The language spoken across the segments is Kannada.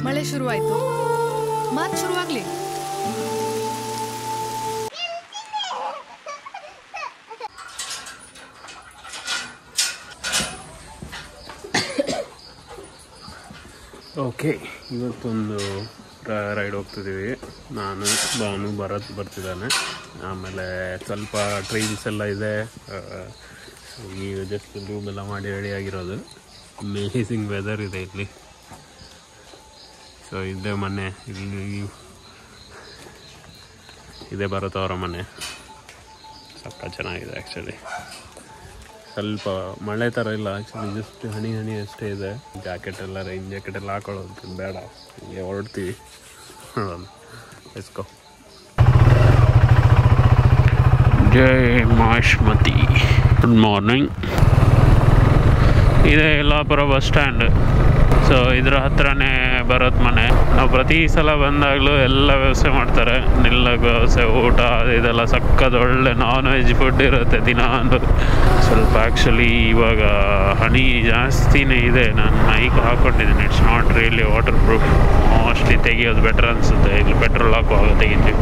ಮಳೆ ಶುರುವಾಯ್ತು ಮಾತ್ ಶುರುವಾಗ್ಲಿ ಓಕೆ ಇವತ್ತೊಂದು ರೈಡ್ ಹೋಗ್ತಿದ್ದೀವಿ ನಾನು ಭಾನು ಭರತ್ ಬರ್ತಿದ್ದಾನೆ ಆಮೇಲೆ ಸ್ವಲ್ಪ ಟ್ರೈನ್ಸ್ ಎಲ್ಲ ಇದೆ ಆ, ಈಗ ಜಸ್ಟ್ ರೂಮ್ ಎಲ್ಲ ಮಾಡಿ ರೆಡಿ ಆಗಿರೋದು ಅಮೇಸಿಂಗ್ ವೆದರ್ ಇದೆ ಇಲ್ಲಿ ಸೊ ಇದೇ ಮನೆ ಇಲ್ಲಿ ಇದೇ ಭರತ್ ಅವರ ಮನೆ ಸ್ವಲ್ಪ ಚೆನ್ನಾಗಿದೆ ಆ್ಯಕ್ಚುಲಿ ಸ್ವಲ್ಪ ಮಳೆ ಥರ ಇಲ್ಲ ಆ್ಯಕ್ಚುಲಿ ಜಸ್ಟ್ ಹನಿ ಹನಿ ಅಷ್ಟೇ ಇದೆ ಜಾಕೆಟ್ ಎಲ್ಲ ರೈನ್ ಜಾಕೆಟ್ ಎಲ್ಲ ಹಾಕೊಳ್ಳೋದು ಬೇಡ ಹಿಂಗೆ ಹೊರಡ್ತೀವಿ ನೋಡೋಣ ಎಸ್ಕೋ ಜೈ ಮಾಶ್ಮತಿ ಗುಡ್ ಮಾರ್ನಿಂಗ್ ಇದೆ ಯಲ್ಲಾಪುರ ಬಸ್ ಸ್ಟ್ಯಾಂಡ್ ಸೊ ಇದ್ರ ಹತ್ರನೇ ಬರೋದು ಮನೆ ನಾವು ಪ್ರತಿ ಸಲ ಬಂದಾಗಲೂ ಎಲ್ಲ ವ್ಯವಸ್ಥೆ ಮಾಡ್ತಾರೆ ನಿಲ್ಲಕ್ಕೆ ವ್ಯವಸ್ಥೆ ಊಟ ಅದು ಇದೆಲ್ಲ ಸಕ್ಕದ ಒಳ್ಳೆ ನಾನ್ ವೆಜ್ ಫುಡ್ ಇರುತ್ತೆ ದಿನ ಒಂದು ಸ್ವಲ್ಪ ಆ್ಯಕ್ಚುಲಿ ಇವಾಗ ಹನಿ ಜಾಸ್ತಿನೇ ಇದೆ ನಾನು ನೈಕ್ ಹಾಕ್ಕೊಂಡಿದ್ದೀನಿ it's not really waterproof mostly ತೆಗಿಯೋದು ಬೆಟರ್ ಅನಿಸುತ್ತೆ ಇಲ್ಲಿ ಪೆಟ್ರೋಲ್ ಹಾಕುವಾಗ ತೆಗಿತೀವಿ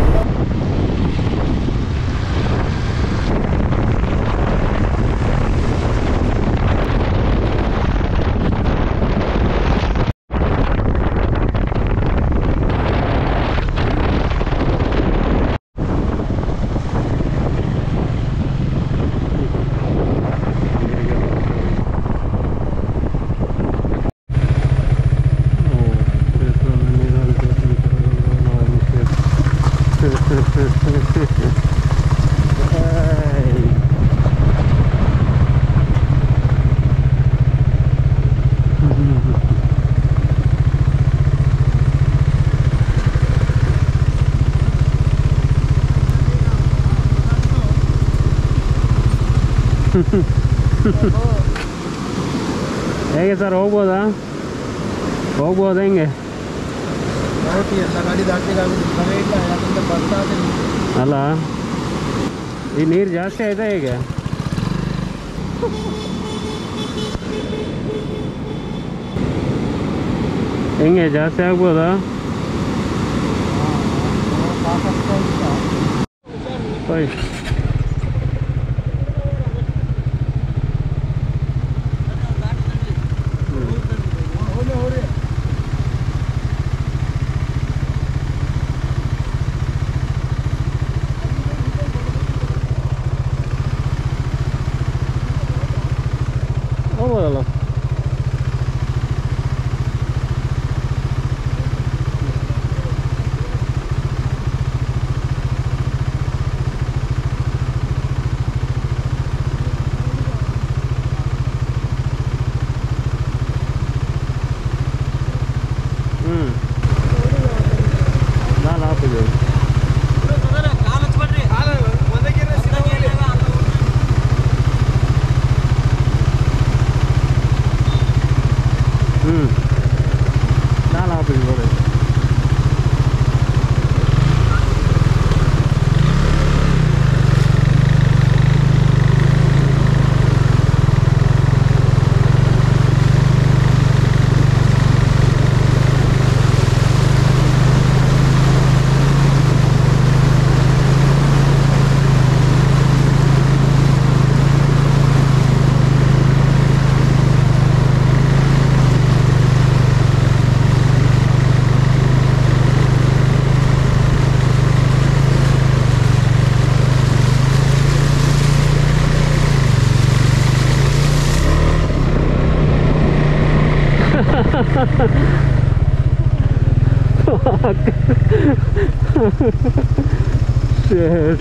ಹೇಗೆ ಸರ್ ಹೋಗ್ಬೋದಾ ಹೋಗ್ಬೋದಾ ಹೆಂಗೆ ನೋಡಿ ಎಲ್ಲ ಗಾಡಿ ದಾಟ್ಲಿಕ್ಕೆ ಆಗುದಿಲ್ಲ ಮಳೆ ಇಲ್ಲ ಯಾಕಂದ್ರೆ ಬರ್ತಾದೆ ಅಲ್ಲ ಈ ನೀರು ಜಾಸ್ತಿ ಆಯ್ತಾ ಹೇಗೆ ಹೆಂಗೆ ಜಾಸ್ತಿ ಆಗ್ಬೋದಾ ಸಾಕಷ್ಟು ಅಂತ ಓಯ್ ಹೋಗಿ ಹೋಗಿ ಹೋಗ್ಬೋದಲ್ಲ ಹ್ಞೂ ನಾನು ಹಾಕಿದ್ದೇವೆ ಹ್ಞೂ ನಾನು ಹಾಕಿದ್ವಿ ನೋಡಿ Shit.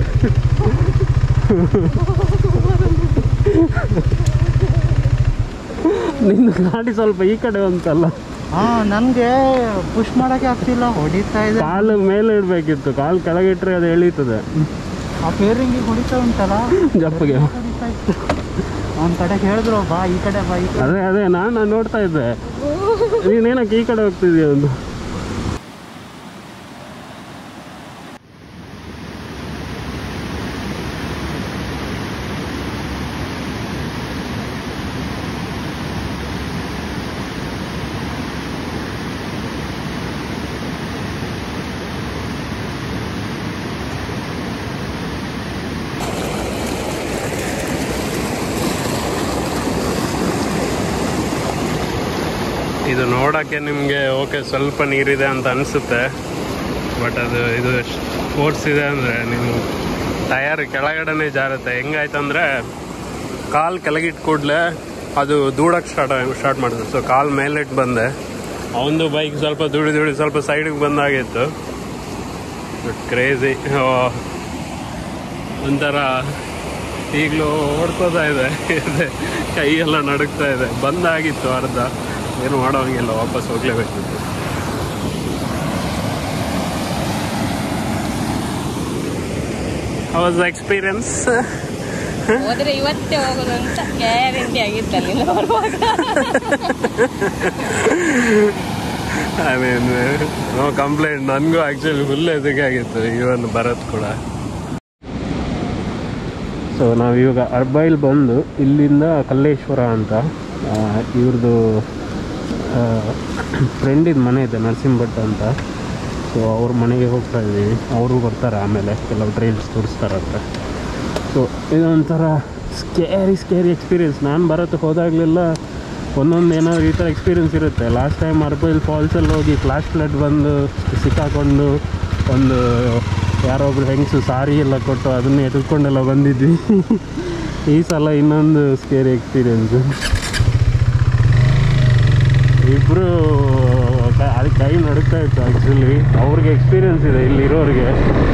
ನಿನ್ನ ಗಾಡಿ ಸ್ವಲ್ಪ ಈ ಕಡೆ ಉಂಟಲ್ಲ ಹಾ ನನ್ಗೆ ಪುಷ್ ಮಾಡಕ್ಕೆ ಆಗ್ತಿಲ್ಲ ಹೊಡಿತಾ ಇದೆ ಕಾಲು ಮೇಲೆ ಇಡಬೇಕಿತ್ತು ಕಾಲು ಕೆಳಗಿಟ್ರೆ ಅದು ಎಳೀತದೆ ಆ ಪೇರಿಂಗಿಗೆ ಹೊಡಿತಾ ಉಂಟಲ್ಲ ಜಪ್ಪಗೆ ಹೊಡಿತಾ ಇತ್ತು ಅವನ ಕಡೆಗೆ ಹೇಳಿದ್ರು ಬಾ ಈ ಕಡೆ ಬಾ ಈ ಕಡೆ ಅದೇ ಅದೇ ನಾನು ನೋಡ್ತಾ ಇದ್ದೆ ನೀನೇನಕ್ಕೆ ಈ ಕಡೆ ಹೋಗ್ತಿದ್ಯಾ ಒಂದು ಇದು ನೋಡೋಕ್ಕೆ ನಿಮಗೆ ಓಕೆ ಸ್ವಲ್ಪ ನೀರಿದೆ ಅಂತ ಅನಿಸುತ್ತೆ ಬಟ್ ಅದು ಇದು ಫೋರ್ಸ್ ಇದೆ ಅಂದರೆ ನೀವು ಟಯರ್ ಕೆಳಗಡೆನೇ ಜಾರುತ್ತೆ ಹೆಂಗಾಯ್ತಂದ್ರೆ ಕಾಲು ಕೆಳಗಿಟ್ಟು ಕೂಡಲೇ ಅದು ದೂಡಕ್ಕೆ ಸ್ಟಾರ್ಟ್ ಸ್ಟಾರ್ಟ್ ಮಾಡಿದೆ ಸೊ ಕಾಲು ಮೇಲಿಟ್ಟು ಬಂದೆ ಅವನದು ಬೈಕ್ ಸ್ವಲ್ಪ ದುಡಿ ದುಡಿ ಸ್ವಲ್ಪ ಸೈಡಿಗೆ ಬಂದಾಗಿತ್ತು ಬಟ್ ಕ್ರೇಜಿ ಒಂಥರ ಈಗಲೂ ಓಡ್ಕೋತಾ ಇದೆ ಇದೆ ಕೈಯೆಲ್ಲ ನಡುಗ್ತಾ ಇದೆ ಬಂದಾಗಿತ್ತು ಅರ್ಧ ಏನು ಮಾಡೋಂಗಿಲ್ಲ ವಾಪಸ್ ಹೋಗ್ಲೇಬೇಕಿತ್ತು ವಾಸ್ ಎಕ್ಸ್ಪೀರಿಯನ್ಸ್ ಹೋದ್ರೆ ಇವತ್ತೇ ಹೋಗೋದು ಅಂತ ಗ್ಯಾರಂಟಿ ಆಗಿತ್ತು ಅಲ್ಲಿ ನೋಡುವಾಗ ಐ ಮೀನ್ ನೋ ಕಂಪ್ಲೇಂಟ್ ನನಗೂ ಆ್ಯಕ್ಚುಲಿ ಫುಲ್ ಆಗಿತ್ತು ಇವನ್ ಭರತ್ ಕೂಡ ಸೊ ನಾವು ಇವಾಗ ಅರ್ಬೈಲ್ ಬಂದು ಇಲ್ಲಿಂದ ಕಲ್ಲೇಶ್ವರ ಅಂತ ಇವ್ರದ್ದು ಫ್ರೆಂಡಿದ ಮನೆ ಇದೆ ನರಸಿಂಹಭಟ್ ಅಂತ ಸೊ ಅವ್ರ ಮನೆಗೆ ಹೋಗ್ತಾ ಇದ್ದೀವಿ ಅವರು ಬರ್ತಾರೆ ಆಮೇಲೆ ಕೆಲವು ಟ್ರೈಲ್ಸ್ ತೋರಿಸ್ತಾರಂತೆ ಸೊ ಇದೊಂಥರ ಸ್ಕೇರಿ ಸ್ಕೇರಿ ಎಕ್ಸ್ಪೀರಿಯನ್ಸ್ ನಾನು ಬರತ್ತೆ ಹೋದಾಗಲೆಲ್ಲ ಒಂದೊಂದು ಏನಾದ್ರು ಈ ಥರ ಎಕ್ಸ್ಪೀರಿಯನ್ಸ್ ಇರುತ್ತೆ ಲಾಸ್ಟ್ ಟೈಮ್ ಅರ್ಬೈಲ್ ಫಾಲ್ಸಲ್ಲಿ ಹೋಗಿ ಫ್ಲಾಶ್ ಫ್ಲಡ್ ಬಂದು ಸಿಕ್ಕಾಕೊಂಡು ಒಂದು ಯಾರೊಬ್ರು ಹೆಂಗಸು ಸಾರಿ ಎಲ್ಲ ಕೊಟ್ಟು ಅದನ್ನೇ ಎದುರ್ಕೊಂಡೆಲ್ಲ ಬಂದಿದ್ವಿ ಈ ಸಲ ಇನ್ನೊಂದು ಸ್ಕೇರಿ ಎಕ್ಸ್ಪೀರಿಯನ್ಸು ಇಬ್ಬರು ಅದು ಕೈ ನಡುಕ್ತಾ ಇತ್ತು ಆ್ಯಕ್ಚುಲಿ ಅವ್ರಿಗೆ ಎಕ್ಸ್ಪೀರಿಯನ್ಸ್ ಇದೆ ಇಲ್ಲಿ ಇರೋರಿಗೆ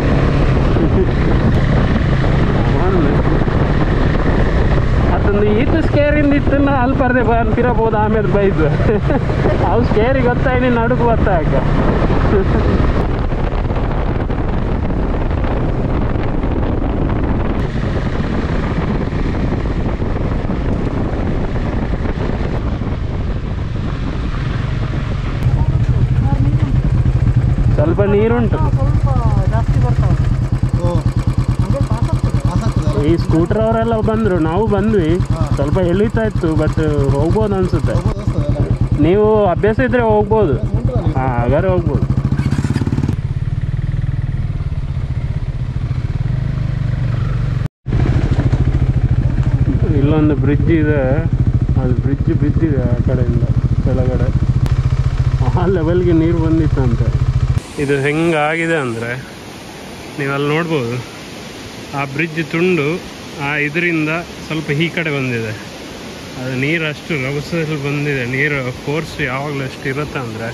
ಅದೊಂದು ಈತು ಸ್ಕೇರಿಂದ ಇತ್ತನ್ನ ಅಲ್ಲಿ ಪರ್ದೆ ಬಂತಿರಬಹುದು ಆಮೇಲೆ ಬೈದು ಅವು ಸ್ಕೇರಿ ಗೊತ್ತಾಗಿ ನಡುಕು ಗೊತ್ತಾಗ ಸ್ವಲ್ಪ ನೀರುಂಟು ಜಾಸ್ತಿ ಬರ್ತಾವೆ ಓ ಅದು ಪಾಸ್ ಆಗ್ತದೆ ಪಾಸ್ ಆಗ್ತದೆ ಈ ಸ್ಕೂಟರ್ ಅವರೆಲ್ಲ ಬಂದರು ನಾವು ಬಂದ್ವಿ ಹಾ. ಸ್ವಲ್ಪ ಎಳಿತಾ ಇತ್ತು ಬಟ್ ಹೋಗ್ಬೋದು ಅನ್ಸುತ್ತೆ ಹೋಗೋದು ಅನಿಸ್ತದೆ ಅಲ್ಲ ನೀವು ಅಭ್ಯಾಸ ಇದ್ರೆ ಹೋಗ್ಬೋದು ಉಂಟು ಅಲ್ಲಿ ಹಾಂ ಹಾಗಾದ್ರೆ ಹೋಗ್ಬೋದು ಇಲ್ಲೊಂದು ಬ್ರಿಡ್ಜ್ ಇದೆ ಅದು ಬ್ರಿಡ್ಜ್ ಬಿದ್ದಿದೆ ಆ ಕಡೆಯಿಂದ ಕೆಳಗಡೆ ಆ ಲೆವೆಲ್ಗೆ ನೀರು ಬಂದಿತ್ತಂತೆ ಇದು ಹೆಂಗಾಗಿದೆ ಅಂದರೆ ನೀವು ಅಲ್ಲಿ ನೋಡ್ಬೋದು ಆ ಬ್ರಿಡ್ಜ್ ತುಂಡು ಆ ಇದರಿಂದ ಸ್ವಲ್ಪ ಈ ಕಡೆ ಬಂದಿದೆ ಅದು ನೀರು ಅಷ್ಟು ರಭಸದಲ್ಲಿ ಬಂದಿದೆ ನೀರು ಫೋರ್ಸ್ ಯಾವಾಗಲೂ ಎಷ್ಟು ಇರುತ್ತೆ ಅಂದರೆ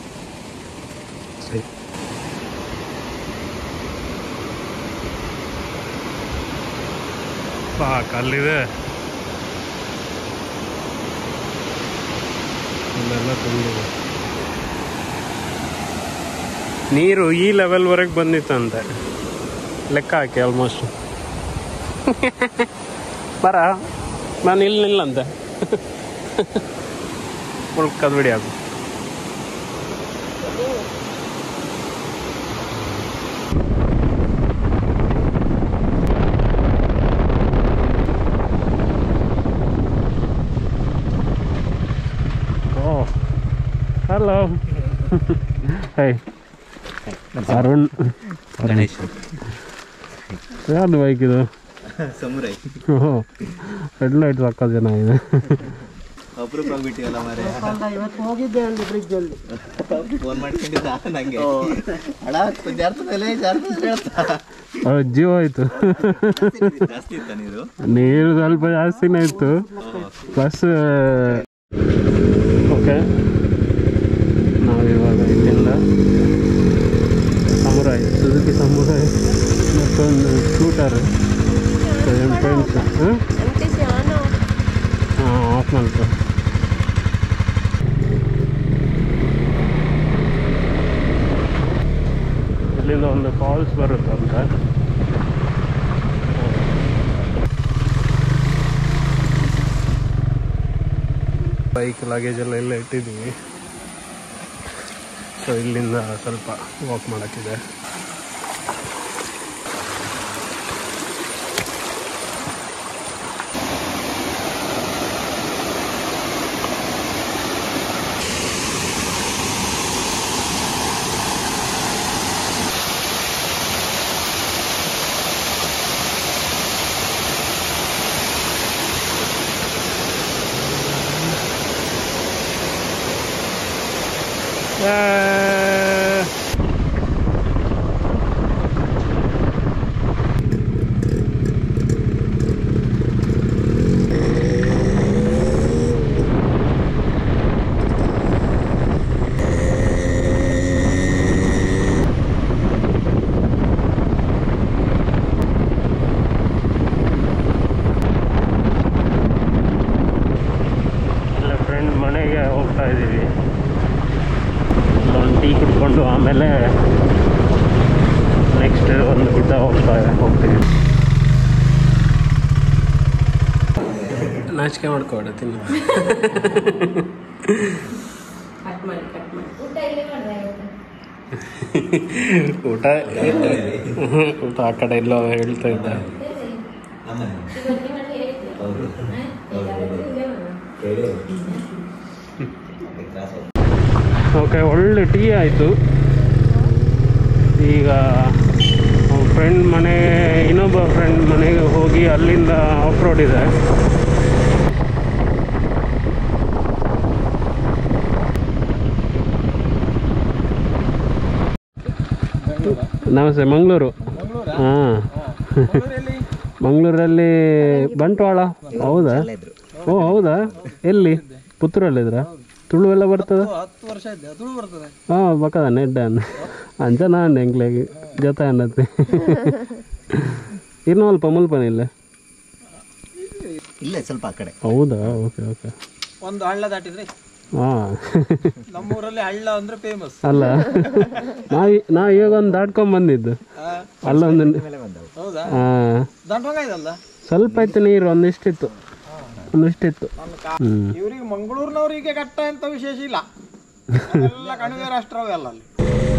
ಪಾಕ್ ಅಲ್ಲಿದೆ ಅಲ್ಲೆಲ್ಲ ತುಂಬಿದೆ ನೀರು ಈ ಲೆವೆಲ್ವರೆಗೆ ಬಂದಿತ್ತಂತೆ ಲೆಕ್ಕ ಹಾಕಿ ಆಲ್ಮೋಸ್ಟ್ ಬರ ನಾನು ಇಲ್ಲಿ ನಿಲ್ಲಂತೆ ಉಳ್ಕದ್ ಬಿಡಿ ಅದು oh hello hey Arun Ganesh ಯಾರ್ದು ಬೈಕ್ ಇದು ಸಮುರೈ ರೆಡ್ ಲೈಟ್ ಸಾಕ ಚೆನ್ನಾಗಿದೆ ಅಪರೂಪ ಆಗ್ಬಿಟ್ಟಿವಲ್ಲ ಮಾರೆ ಇವತ್ತು ಹೋಗಿದ್ದೆ ಅಲ್ಲಿ ಬ್ರಿಡ್ಜ್ ಅಲ್ಲಿ ಫೋನ್ ಮಾಡ್ಕೊಂಡಿದ್ದ ನಂಗೆ ಅಡ ಜಾರ್ತದಲ್ಲೇ ಜಾರ್ತದ ಹೇಳ್ತಾ ಅವ್ರ ಜೀವ ಆಯ್ತು ಜಾಸ್ತಿ ಇತ್ತ ನೀರು ನೀರು ಸ್ವಲ್ಪ ಜಾಸ್ತಿನೇ ಇತ್ತು ಪ್ಲಸ್ ಓಕೆ ನಾವಿವಾಗ ಇಲ್ಲಿಂದ ಸಮುರಾಯ್ ಸುಜುಕಿ ಸಮುರಾಯ್ ಮತ್ತೊಂದು ಸ್ಕೂಟರ್ ಫ್ರೆಂಡ್ಸ್ ಹಾಂ ಹಾಂ ಆಫ್ ಮಾಡ್ತು ಇಲ್ಲಿಂದ ಒಂದು ಫಾಲ್ಸ್ ಬರುತ್ತಂತೆ ಬೈಕ್ ಲಗೇಜ್ ಎಲ್ಲ ಎಲ್ಲ ಇಟ್ಟಿದ್ದೀವಿ ಸೊ ಇಲ್ಲಿಂದ ಸ್ವಲ್ಪ ವಾಕ್ ಮಾಡೋಕ್ಕಿದೆ ಇಲ್ಲ ಫ್ರೆಂಡ್ ಮನೆಗೆ ಹೋಗ್ತಾ ಇದ್ದೀವಿ ಒಂದು ಟೀ ಕುಡ್ಕೊಂಡು ಆಮೇಲೆ ನೆಕ್ಸ್ಟ್ ಒಂದು ಗುಡ್ಡ ಹೋಗ್ತಾ ಹೋಗ್ತೀವಿ ನಾಚಿಕೆ ಮಾಡ್ಕೋಬೇಡ ತಿನ್ನು ಕಟ್ ಮಾಡಿ ಕಟ್ ಮಾಡಿ ಊಟ ಊಟ ಆ ಕಡೆ ಎಲ್ಲೋ ಹೇಳ್ತಾ ಇದ್ದ ಹೌದು ಹೇಳಿ ಕ್ರಾಸ್ ಓಕೆ ಒಳ್ಳೆ ಟೀ ಆಯಿತು ಈಗ ಫ್ರೆಂಡ್ ಮನೆ ಇನ್ನೊಬ್ಬ ಫ್ರೆಂಡ್ ಮನೆಗೆ ಹೋಗಿ ಅಲ್ಲಿಂದ ಆಫ್ ರೋಡ್ ಇದೆ ನಮಸ್ತೆ ಮಂಗಳೂರು ಹಾಂ ಮಂಗಳೂರಲ್ಲಿ ಬಂಟ್ವಾಳ ಹೌದಾ ಓ ಹೌದಾ ಎಲ್ಲಿ ಪುತ್ತೂರಲ್ಲಿದ್ರಾ ತುಳು ಎಲ್ಲ ಬರ್ತದೆ ಹತ್ತು ವರ್ಷ ಇದ್ದೆ ತುಳು ಬರ್ತದೆ ಹಾಂ ಬಕ್ಕದ ನೆಡ್ಡ ಅಂಚನ ಅಂಡೆ ಎಂಕ್ಲೆಗೆ ಜೊತೆ ಅನ್ನತ್ತೆ ಇನ್ನು ಅಲ್ಪ ಮುಲ್ಪನ ಇಲ್ಲ ಇಲ್ಲ ಸ್ವಲ್ಪ ಆ ಕಡೆ ಹೌದಾ ಓಕೆ ಓಕೆ ಒಂದು ಹಳ್ಳ ದಾಟಿದ್ರೆ ಹಾಂ ನಮ್ಮೂರಲ್ಲಿ ಹಳ್ಳ ಅಂದ್ರೆ ಫೇಮಸ್ ಅಲ್ಲ ನಾ ನಾ ಇವಾಗ ಒಂದು ದಾಟ್ಕೊಂಡ್ ಬಂದಿದ್ದು ಅಲ್ಲೊಂದು ಹೌದಾ ಹಾಂ ದಂಡವಂಗ ಇದಲ್ಲ ಸ್ವಲ್ಪ ಇತ್ತು ನೀರು ಒಂದಿಷ್ಟಿತ್ತು ಒಂದಿಷ್ಟಿತ್ತು ಹ್ಞೂ ಇವ್ರಿಗೆ ಮಂಗಳೂರಿನವರಿಗೆ ಕಟ್ಟ ಅಂತ ವಿಶೇಷ ಇಲ್ಲ ಎಲ್ಲ ಕಣಿವೆ ರಾಷ್ಟ್ರವೇ ಅಲ್ಲ ಅಲ್ಲಿ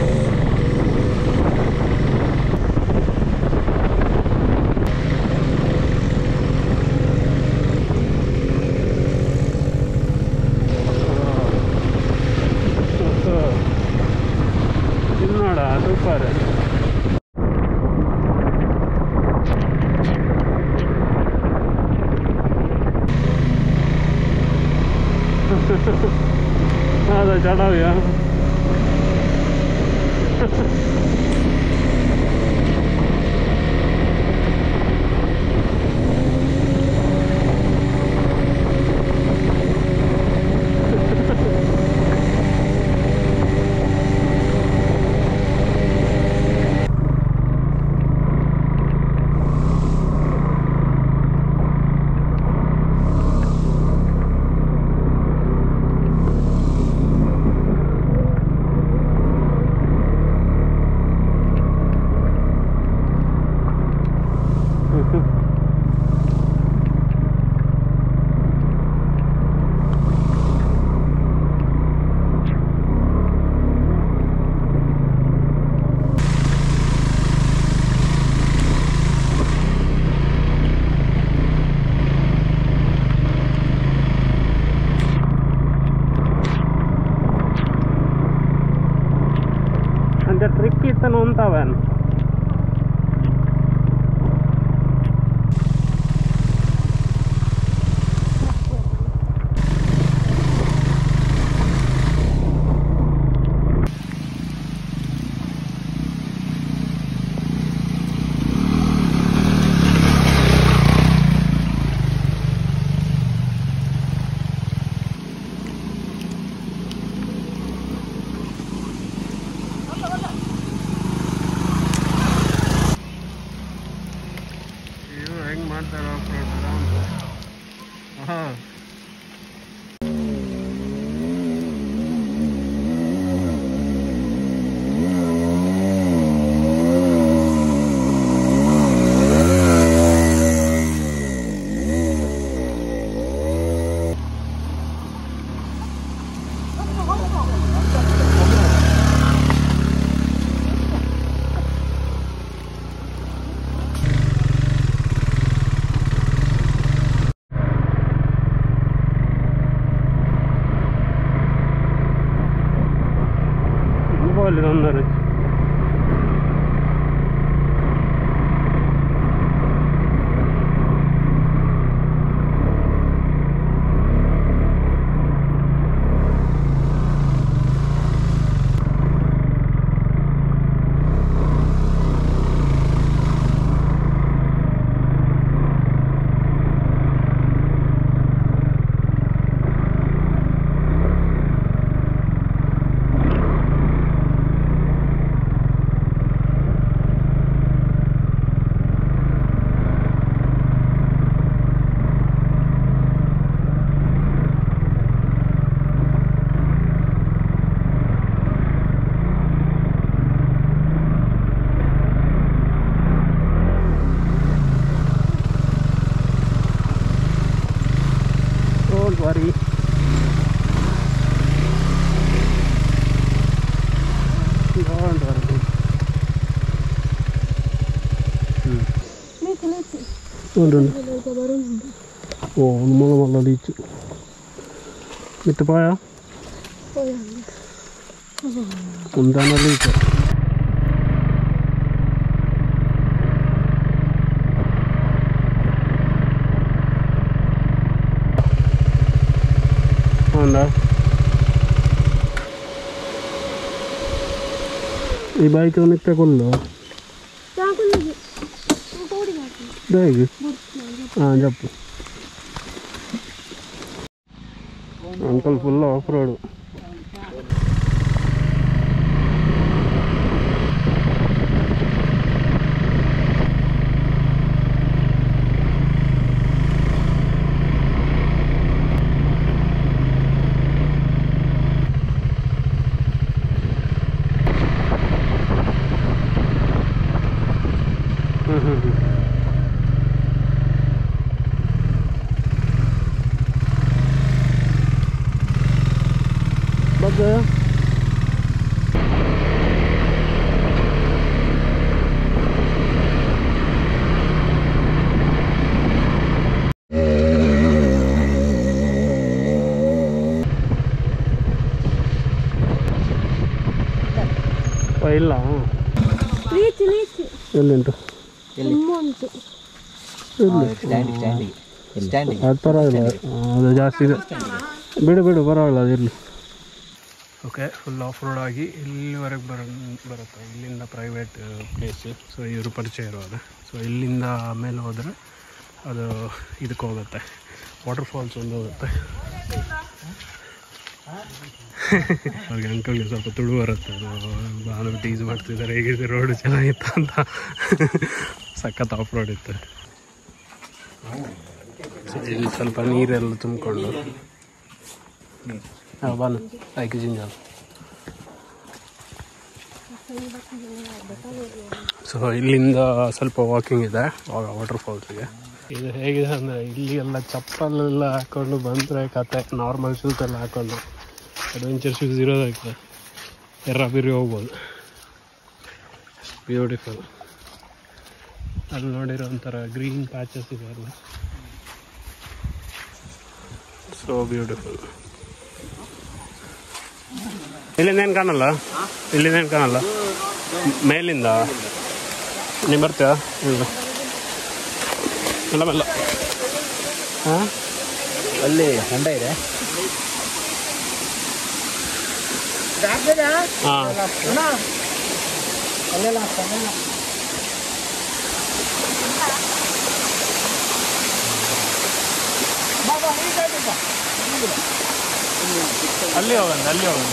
ಇದು ನೋಡ ಸೂಪರ್ هذا شرابي అంటే ట్రిక్ ఇతను ఉంటావన్ ಇವು ಹೆಂಗೆ ಮಾಡ್ತಾರೆ ಆಫ್ ರೋಡ್ ಹಾಂ ಅಲ್ಲಿ ಒಂದರ ಹಾಯ್ ഉണ്ട് ഉണ്ട് ഓ നമ്മൾ നല്ല ലീച്ച് മിത്ത് പോയാ എന്താണ് ലീച്ച് എന്താ ఈ బైక్ నిత్తే కొల్లు బ్యాగ్ చెప్పు అంకల్ ఫుల్ ఆఫ్ రోడ్ ಬಗ್ಗ ಇಲ್ಲ ಎಲ್ಲಿಂಟು ಎಲ್ಲಿ ಸ್ಟ್ಯಾಂಡಿಗೆ ಸ್ಟ್ಯಾಂಡಿಗೆ ಸ್ಟ್ಯಾಂಡಿಗೆ ಅದು ಪರವಾಗಿಲ್ಲ ಅದು ಜಾಸ್ತಿ ಇದೆ ಬಿಡು ಬಿಡು ಪರವಾಗಿಲ್ಲ ಅದು ಇರಲಿ ಓಕೆ ಫುಲ್ ಆಫ್ ರೋಡ್ ಆಗಿ ಇಲ್ಲಿವರೆಗೆ ಬರ ಬರುತ್ತೆ ಇಲ್ಲಿಂದ ಪ್ರೈವೇಟ್ ಪ್ಲೇಸು ಸೊ ಇವರು ಪರಿಚಯ ಇರೋದು ಸೊ ಇಲ್ಲಿಂದ ಮೇಲೆ ಹೋದರೆ ಅದು ಇದಕ್ಕೆ ಹೋಗುತ್ತೆ ವಾಟರ್ ಫಾಲ್ಸ್ ಒಂದು ಹೋಗುತ್ತೆ ಅವ್ರಿಗೆ ಅಂಕಲ್ಗೆ ಸ್ವಲ್ಪ ತುಳು ಬರುತ್ತೆ ಅದು ಭಾಳ ಟೀಸ್ ಮಾಡ್ತಿದ್ದಾರೆ ಹೇಗಿದೆ ರೋಡ್ ಚೆನ್ನಾಗಿತ್ತು ಅಂತ ಸಖತ್ ಆಫ್ ರೋಡ್ ಇತ್ತು ಸೊ ಇಲ್ಲಿ ಸ್ವಲ್ಪ ನೀರೆಲ್ಲ ತುಂಬಿಕೊಂಡು ಹಾಂ ಬನ್ನು ಐದು ಜಿಂಜಲ್ ಸೊ ಇಲ್ಲಿಂದ ಸ್ವಲ್ಪ ವಾಕಿಂಗ್ ಇದೆ ವಾಟರ್ ಫಾಲ್ಸ್ಗೆ ಇದು ಹೇಗಿದೆ ಅಂದರೆ ಇಲ್ಲಿ ಎಲ್ಲ ಚಪ್ಪಲೆಲ್ಲ ಹಾಕೊಂಡು ಬಂದರೆ ಕತೆ ನಾರ್ಮಲ್ ಶೂಸ್ ಎಲ್ಲ ಹಾಕೊಂಡು ಅಡ್ವೆಂಚರ್ ಶೂಸ್ ಇರೋದಕ್ಕೆ ಎರ್ರ ಬಿರಿ ಹೋಗ್ಬೋದು ಬ್ಯೂಟಿಫುಲ್ ಅಲ್ಲಿ ನೋಡಿರೋ ಒಂಥರ ಗ್ರೀನ್ ಪ್ಯಾಚಸ್ ಇದೆ ಅಲ್ಲ ಸೊ ಬ್ಯೂಟಿಫುಲ್ ಇಲ್ಲಿಂದ ಏನು ಕಾಣಲ್ಲ ಇಲ್ಲಿಂದ ಏನು ಕಾಣಲ್ಲ ಮೇಲಿಂದ ನೀವು ಬರ್ತೀಯಾ ಇಲ್ಲ ಇಲ್ಲ ಮೆಲ್ಲ ಹಾಂ ಅಲ್ಲಿ ಹೊಂಡ ಇದೆ ಹಾಂ ಅಲ್ಲಿ ಹೋಗೋಣ ಅಲ್ಲಿ ಹೋಗೋಣ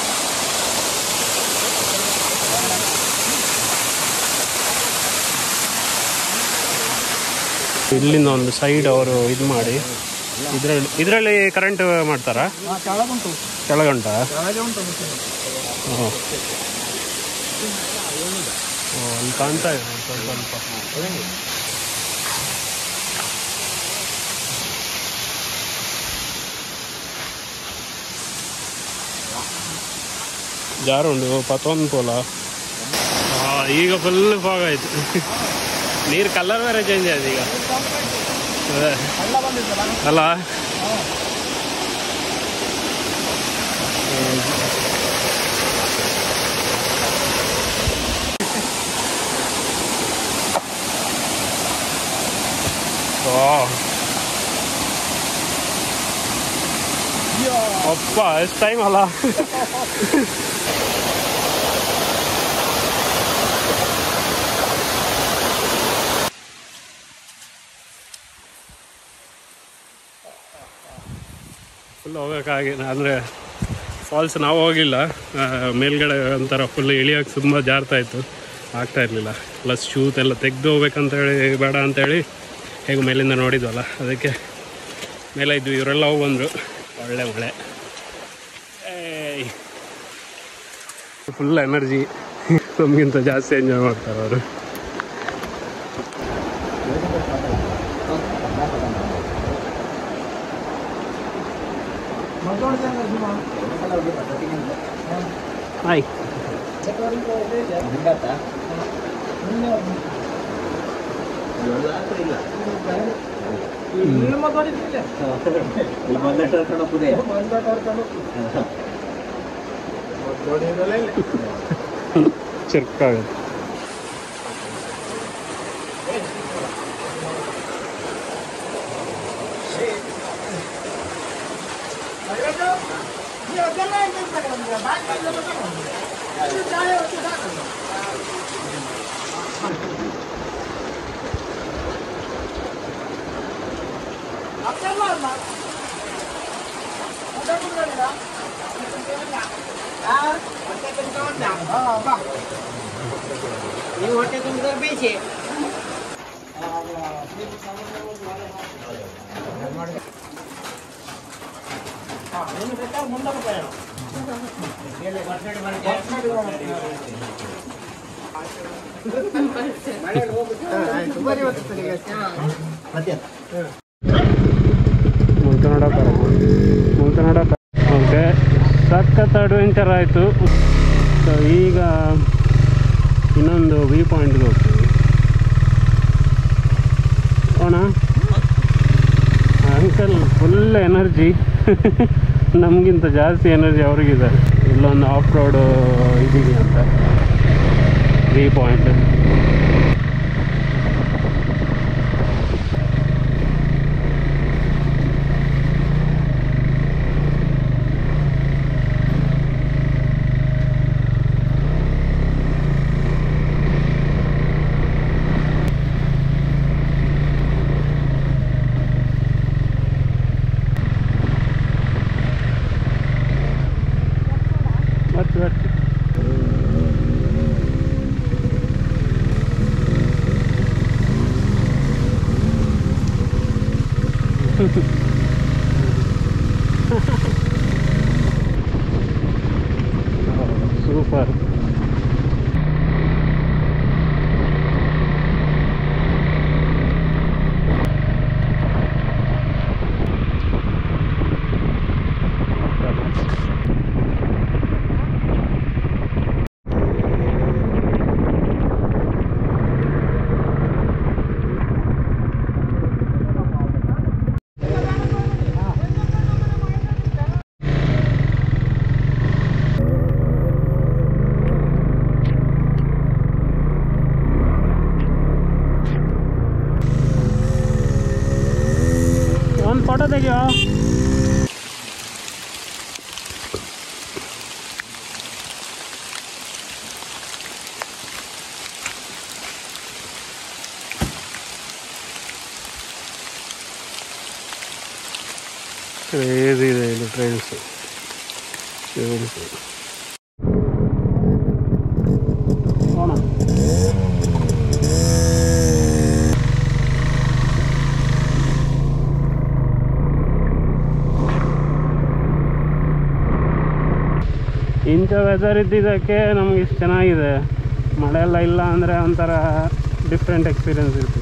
ಇಲ್ಲಿಂದ ಒಂದು ಸೈಡ್ ಅವರು ಇದು ಮಾಡಿ ಇದರಲ್ಲಿ ಇದರಲ್ಲಿ ಕರೆಂಟ್ ಮಾಡ್ತಾರಾ ಕೆಳಗುಂಟು ಕೆಳಗಂಟ ಕೆಳಗೆ ಉಂಟು ಓ ಓ, ಅಲ್ಲಿ ಕಾಣ್ತಾ ಇದೆ ಸ್ವಲ್ಪ ಸ್ವಲ್ಪ ಜಾರುಂಡು ಪತ್ತೊಂದು ಪೋಲ ಆ, ಈಗ ಫುಲ್ ಫಾಗ್ ಆಯ್ತು ನೀರು ಕಲರ್ ಬೇರೆ ಚೇಂಜ್ ಆಯ್ತು ಈಗ ಅದೇ ಅಲ್ಲ ಓ ಅಪ್ಪ ಎಷ್ಟು ಟೈಮ್ ಅಲ್ಲ ಫುಲ್ ಹೋಗೋಕ್ಕಾಗಿ ಅಂದರೆ ಫಾಲ್ಸ್ ನಾವು ಹೋಗಿಲ್ಲ ಆ, ಮೇಲ್ಗಡೆ ಒಂಥರ ಫುಲ್ ಇಳಿಯೋಕೆ ತುಂಬ ಜಾರ್ತಾ ಇತ್ತು ಆಗ್ತಾ ಇರಲಿಲ್ಲ ಪ್ಲಸ್ ಶೂತ್ ಎಲ್ಲ ತೆಗೆದು ಹೋಗ್ಬೇಕಂತೇಳಿ ಬೇಡ ಅಂತೇಳಿ ಹೇಗೆ ಮೇಲಿಂದ ನೋಡಿದ್ವಲ್ಲ ಅದಕ್ಕೆ ಮೇಲೆ ಇದ್ವಿ ಇವರೆಲ್ಲ ಹೋಗಿ ಬಂದರು ಒಳ್ಳೆ ಮಳೆ ಫುಲ್ ಎನರ್ಜಿ ನಮಗಿಂತ ಜಾಸ್ತಿ ಎಂಜಾಯ್ ಮಾಡ್ತಾರೆ ಅವರು ಹಾಯ್ ಇಲ್ಲಿ ಮಾತಾಡಿದ್ದಿಲ್ಲ ಇಲ್ಲಿ ಬಂದ ಕರ್ಕೊಂಡು ಹೋಗುದೇ ಬಂದ ಕರ್ಕೊಂಡು ನೋಡಿದ್ರಲ್ಲ ಇಲ್ಲಿ ಚಿರ್ಕಾಗುತ್ತೆ ನೀವು ಹೊಟ್ಟೆ ತುಂಬಿದ್ರೆ ಬೇಯಿಸಿ ಮತ್ತೆ ಮುಲ್ತನಾಡ ಮುಲ್ತನಾಡ ಓಕೆ ಸಖತ್ ಅಡ್ವೆಂಚರ್ ಆಯಿತು ಸೊ ಈಗ ಇನ್ನೊಂದು ವ್ಯೂ ಪಾಯಿಂಟ್ಗೆ ಹೋಗ್ತೀವಿ ಹೋಣ ಅಂಕಲ್ ಫುಲ್ ಎನರ್ಜಿ ನಮಗಿಂತ ಜಾಸ್ತಿ ಎನರ್ಜಿ ಅವ್ರಿಗಿದೆ ಇಲ್ಲೊಂದು ಆಫ್ ರೋಡ್ ಇದೀವಿ ಅಂತ ವ್ಯೂ ಪಾಯಿಂಟ್ ಮತ್ತೆ ಮತ್ತೆ ಸೂಪರ್ ಒಂದು ಫೋಟೋ ತೆಗಿಯೋ ಕ್ರೇಜಿ ಇದೆ ಇದು ಟ್ರೈನ್ಸು ಹೋಣ ಇಂಥ ವೆದರ್ ಇದ್ದಿದ್ದಕ್ಕೆ ನಮ್ಗೆ ಇಷ್ಟು ಚೆನ್ನಾಗಿದೆ ಮಳೆ ಎಲ್ಲ ಇಲ್ಲ ಅಂದರೆ ಒಂಥರ ಡಿಫ್ರೆಂಟ್ ಎಕ್ಸ್ಪೀರಿಯನ್ಸ್ ಇರ್ತಿತ್ತು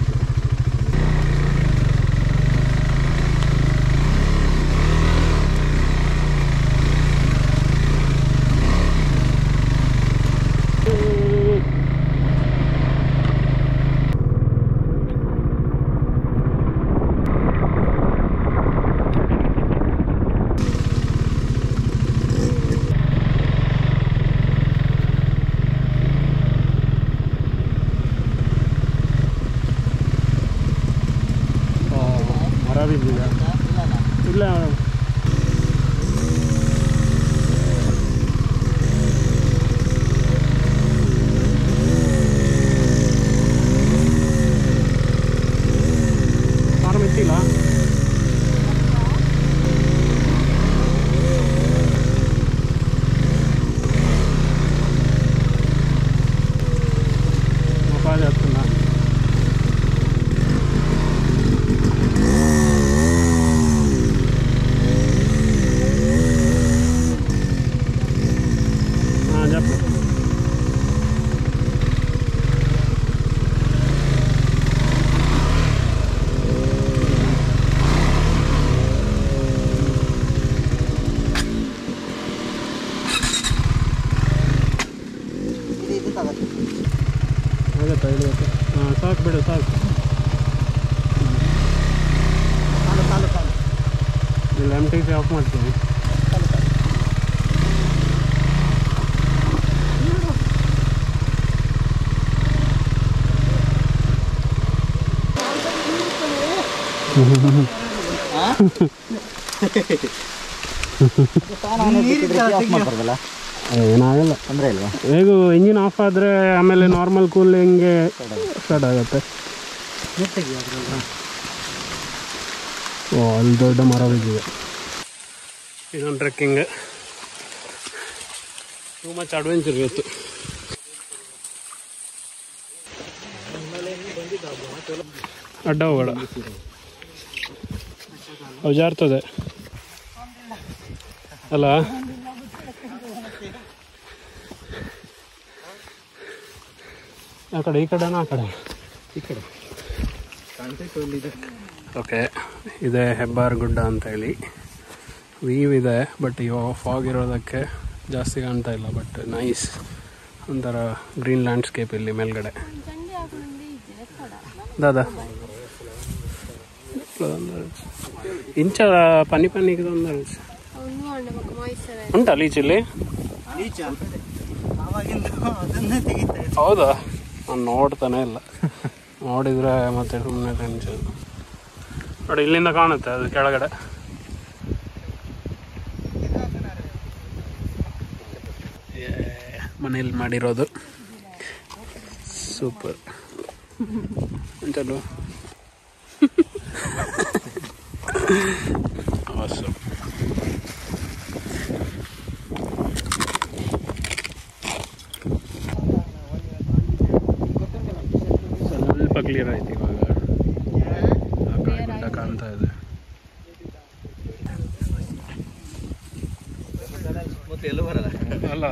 ಬ್ಯಾಟ್ರಿ ಆಫ್ ಮಾಡ್ತೀನಿ ಏನಾಗಲ್ಲ ತೊಂದರೆ ಇಲ್ವಾ ಹೇಗೂ ಇಂಜಿನ್ ಆಫ್ ಆದರೆ ಆಮೇಲೆ ನಾರ್ಮಲ್ ಕೂಲಿಂಗ್ಗೆ ಸ್ಟಾರ್ಟ್ ಆಗುತ್ತೆ ಓ ಅಲ್ಲಿ ದೊಡ್ಡ ಮರ ಬಿದ್ದಿದೆ ಇನ್ನೊಂದು ಟ್ರೆಕ್ಕಿಂಗ್ ಟೂ ಮಚ್ ಅಡ್ವೆಂಚರ್ ಇವತ್ತು ಅಡ್ಡ ಹೋಗೋಣ ಅವು ಜಾರ್ತದೆ ಅಲ್ಲ ಆ ಕಡೆ ಈ ಕಡೆನಾ ಆ ಕಡೆ ಈ ಕಡೆ ಓಕೆ ಇದೆ ಹೆಬ್ಬಾರ್ ಗುಡ್ಡ ಅಂತ ಹೇಳಿ ವೀವ್ ಇದೆ ಬಟ್ ಇವಾಗ ಫಾಗ್ ಇರೋದಕ್ಕೆ ಜಾಸ್ತಿ ಕಾಣ್ತಾ ಇಲ್ಲ ಬಟ್ ನೈಸ್ ಒಂಥರ ಗ್ರೀನ್ ಲ್ಯಾಂಡ್ಸ್ಕೇಪ್ ಇಲ್ಲಿ ಮೇಲ್ಗಡೆ ದಾದಾ ಇಂಚ ಪನಿ ಪನಿಗೆ ತೊಂದರೆ ಉಂಟಾ ಲೀಚಲ್ಲಿ ಹೌದಾ ನಾನು ನೋಡ್ತಾನೆ ಇಲ್ಲ ನೋಡಿದ್ರೆ ಮತ್ತೆ ಸುಮ್ಮನೆ ಟೆನ್ಷನ್ ನೋಡಿ ಇಲ್ಲಿಂದ ಕಾಣುತ್ತೆ ಅದು ಕೆಳಗಡೆ ಮನೇಲಿ ಮಾಡಿರೋದು ಸೂಪರ್ ಚಲೋ awesome. ಸ್ವಲ್ಪ ಕ್ಲಿಯರ್ ಆಯ್ತು ಇವಾಗ ಆ ಕಡೆ ಗುಡ್ಡ ಕಾಣ್ತಾ ಇದೆ ಮತ್ತೆ ಎಲ್ಲೂ ಬರಲ್ಲ ಅಲ್ಲ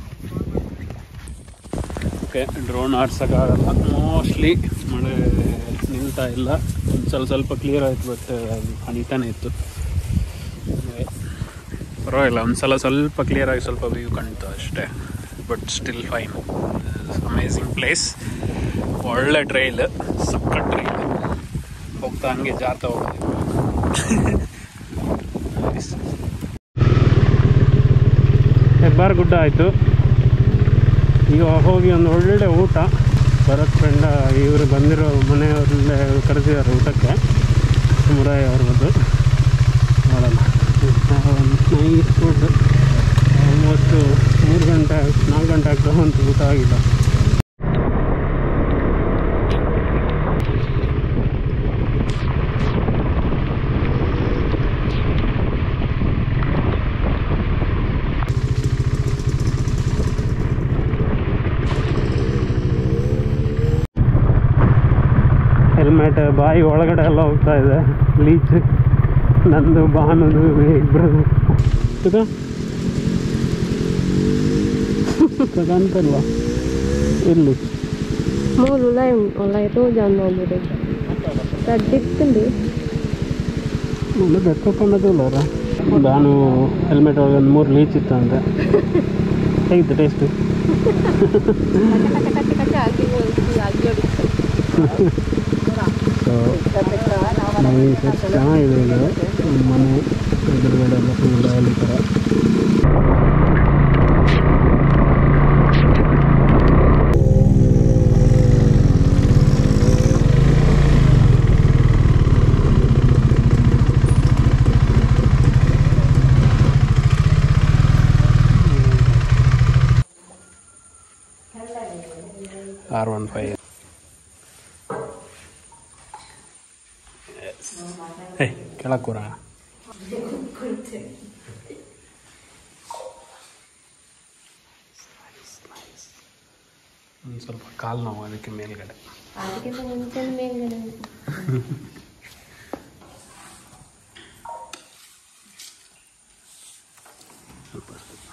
ಓಕೆ ಡ್ರೋನ್ ಆಡ್ಸೋಕ್ಕಾಗಲ್ಲ ಮೋಸ್ಟ್ಲಿ ಮಳೆ ನಿಲ್ತಾ ಇಲ್ಲ ಒಂದ್ ಸ್ವಲ್ಪ ಸ್ವಲ್ಪ ಕ್ಲಿಯರ್ ಆಯ್ತು ಬಟ್ ಅದು ಹನಿತಾನೆ ಇತ್ತು ಹಾಗೆ ಪರವಾಗಿಲ್ಲ ಒಂದು ಸಲ ಸ್ವಲ್ಪ ಕ್ಲಿಯರ್ ಆಗಿ ಸ್ವಲ್ಪ ವ್ಯೂ ಕಾಣ್ತು ಅಷ್ಟೇ but still fine amazing place ಒಳ್ಳೆ ಟ್ರೈಲ್ ಸಕ್ಕ ಟ್ರೈಲ್ ಹೋಗ್ತಾ ಹಂಗೆ ಜಾರ್ತಾ ಹೋಗೋದು Nice. ಹೆಬ್ಬಾರ್ ಗುಡ್ಡ ಆಯಿತು ಈಗ ಹೋಗಿ ಒಂದು ಒಳ್ಳೆ ಊಟ ಭರತ್ ಫ್ರೆಂಡ ಇವರು ಬಂದಿರೋ ಮನೆಯವರಲ್ಲೇ ಕರೆದಿದ್ದಾರೆ ಊಟಕ್ಕೆ ಮುರಾಯಿ ಅವ್ರದ್ದು ನೋಡೋಣ ಒಂದು ನೈಸ್ ಫುಡ್ ಆಲ್ಮೋಸ್ಟ್ ಮೂರು ಗಂಟೆ ನಾಲ್ಕು ಗಂಟೆ ಆಗ್ತಾ ಬಂತು ಊಟ ಆಗಿಲ್ಲ ಹೆಲ್ಮೆಟ್ ಬಾಯಿ ಒಳಗಡೆ ಎಲ್ಲ ಹೋಗ್ತಾ ಇದೆ ಲೀಚ್ ನಂದು ಬಾನದು ಇಬ್ಬರದು ಇದು ಅಂತಲ್ವ ಇಲ್ಲಿ ಮೂರು ಲೈನ್ ಲೈನ್ ರೋಜ್ ಅನ್ನೋದು ತಡ್ಡಿತ್ತಂడి ಒಳ್ಳೆ ಬೆಕ್ಕೊಂಡದಿಲ್ಲ ನಾನು ಹೆಲ್ಮೆಟ್ ಒಳಗೆ ಒಂದು ಮೂರು ಲೀಚ್ ಇತ್ತು ಅಂತ ಹೇಗಿತ್ತು ಟೇಸ್ಟು ಕಚ್ಚ ಕಚ್ಚ ಕಚ್ಚ ಹಾಕಿ ಹಾಕಿ ಸೊ ಚೆನ್ನಾಗಿದೆ ಇದು ಮನೆ ಎದುರುಗಡೆ ಎಲ್ಲ ಫುಲ್ ಡಾಲಿ ಥರ ಆರ್ ಒನ್ ಫೈವ್ ಏ ಕೆಳಗೆ ಕೂರ ಒಂದು ಸ್ವಲ್ಪ ಕಾಲು ನೋವು ಅದಕ್ಕೆ ಮೇಲ್ಗಡೆ ಅದಕ್ಕಿಂತ ಮುಂಚೆ ಮೇಲ್ಗಡೆ ಸ್ವಲ್ಪ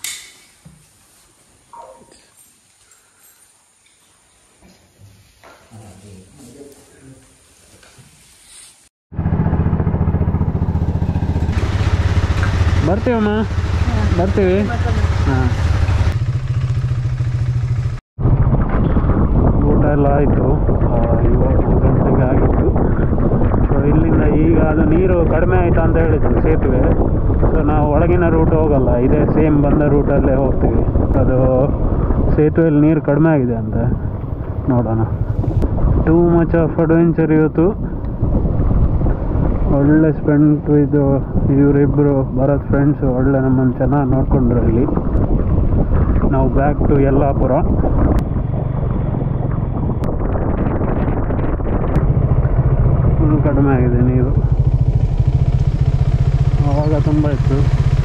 ಬರ್ತೀವಮ್ಮ ಬರ್ತೀವಿ ಹಾಂ ಊಟ ಎಲ್ಲ ಆಯಿತು ಇವಾಗ ಗಂಟೆಗೆ ಆಗಿತ್ತು ಸೊ ಇಲ್ಲಿಂದ ಈಗ ಅದು ನೀರು ಕಡಿಮೆ ಆಯಿತು ಅಂತ ಹೇಳಿದ್ರು ಸೇತುವೆ ಸೊ ನಾವು ಒಳಗಿನ ರೂಟ್ ಹೋಗಲ್ಲ ಇದೇ ಸೇಮ್ ಬಂದ ರೂಟಲ್ಲೇ ಹೋಗ್ತೀವಿ ಅದು ಸೇತುವೆಯಲ್ಲಿ ನೀರು ಕಡಿಮೆ ಆಗಿದೆ ಅಂತ ನೋಡೋಣ ಟೂ ಮಚ್ ಆಫ್ ಅಡ್ವೆಂಚರ್ ಇವತ್ತು ಒಳ್ಳೆ ಸ್ಪೆಂಡ್ ಇದು ಇವರಿಬ್ಬರು ಭರತ್ ಫ್ರೆಂಡ್ಸು ಒಳ್ಳೆ ನಮ್ಮನ್ನು ಚೆನ್ನಾಗಿ ನೋಡ್ಕೊಂಡ್ರು ಇಲ್ಲಿ ನಾವು ಬ್ಯಾಕ್ ಟು ಯಲ್ಲಾಪುರ ಫುಲ್ ಕಡಿಮೆ ಆಗಿದೆ ನೀರು ಆವಾಗ ತುಂಬ ಇತ್ತು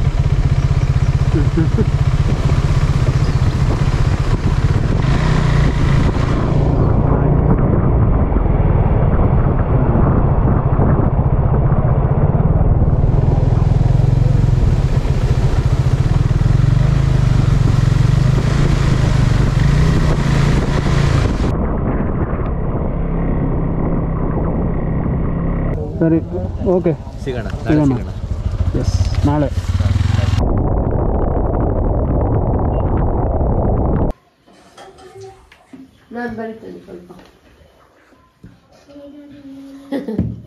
ಸರಿ ಓಕೆ ಸಿಗೋಣ ಸಿಗೋಣ ಎಸ್ ನಾಳೆ ನಾನು ಬರೀತೇನೆ ಸ್ವಲ್ಪ